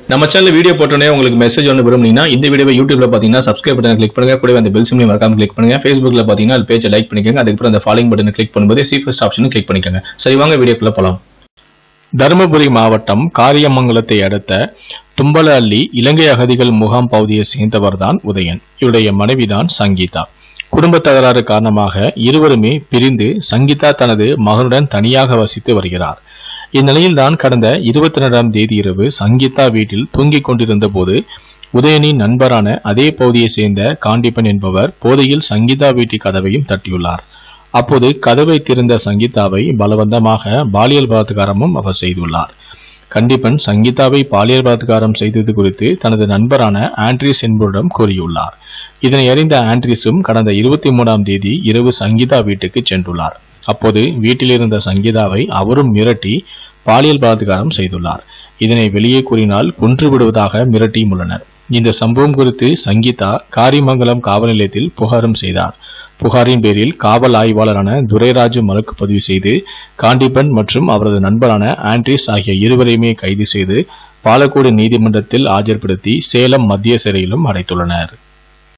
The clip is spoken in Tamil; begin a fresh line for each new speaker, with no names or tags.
நம்ம சேனல் வீடியோ போட்டோன்னே உங்களுக்கு மெசேஜ் ஒன்று விரும்புனீங்கன்னா இந்த வீடியோவை யூடியூப்ல பார்த்தீங்கன்னா சப்ஸ்கிரைப் பட்டன் கிளிக் பண்ணுங்க கூடவே அந்த பெல் சிம்லையும் மறக்காம கிளிக் பண்ணுங்க ஃபேஸ்புக்ல பார்த்தீங்கன்னா அது பேஜை லைக் பண்ணிக்கோங்க அதுக்கப்புறம் அந்த ஃபாலோயிங் பட்டனை கிளிக் பண்ணும்போது சி ஃபர்ஸ்ட் ஆப்ஷனும் கிளிக் பண்ணிக்கோங்க சரி வாங்க வீடியோக்குள்ள போலாம் தருமபுரி மாவட்டம் காரியமங்கலத்தை அடுத்த தும்பலஅள்ளி இலங்கை அகதிகள் முகாம் பகுதியை சேர்ந்தவர்தான் உதயன் இவருடைய மனைவிதான் சங்கீதா குடும்ப தகராறு காரணமாக இருவருமே பிரிந்து சங்கீதா தனது மகனுடன் தனியாக வசித்து வருகிறார் இந்நிலையில்தான் கடந்த இருபத்தி ரெண்டாம் தேதி இரவு சங்கீதா வீட்டில் தூங்கிக் கொண்டிருந்த போது உதயனின் நண்பரான அதே பகுதியை சேர்ந்த காண்டிப்பன் என்பவர் போதையில் சங்கீதா வீட்டு கதவையும் தட்டியுள்ளார் அப்போது கதவை திறந்த சங்கீதாவை பலவந்தமாக பாலியல் பலாத்காரமும் அவர் செய்துள்ளார் கண்டிப்பன் சங்கீதாவை பாலியல் பலாத்காரம் செய்தது குறித்து தனது நண்பரான ஆண்ட்ரிஸ் என்பவரிடம் கூறியுள்ளார் இதனை அறிந்த ஆண்ட்ரிஸும் கடந்த இருபத்தி மூணாம் தேதி இரவு சங்கீதா வீட்டுக்கு சென்றுள்ளார் அப்போது வீட்டில் இருந்த சங்கீதாவை அவரும் மிரட்டி பாலியல் பலாத்காரம் செய்துள்ளார் இதனை வெளியே கூறினால் கொன்று விடுவதாக மிரட்டியும் உள்ளனர் இந்த சம்பவம் குறித்து சங்கீதா காரிமங்கலம் காவல் நிலையத்தில் புகாரும் செய்தார் புகாரின் பேரில் காவல் ஆய்வாளரான துரைராஜு வழக்கு பதிவு செய்து காண்டிபன் மற்றும் அவரது நண்பரான ஆண்ட்ரிஸ் ஆகிய இருவரையுமே கைது செய்து பாலக்கோடு நீதிமன்றத்தில் ஆஜர்படுத்தி சேலம் மத்திய சிறையிலும் அடைத்துள்ளனர்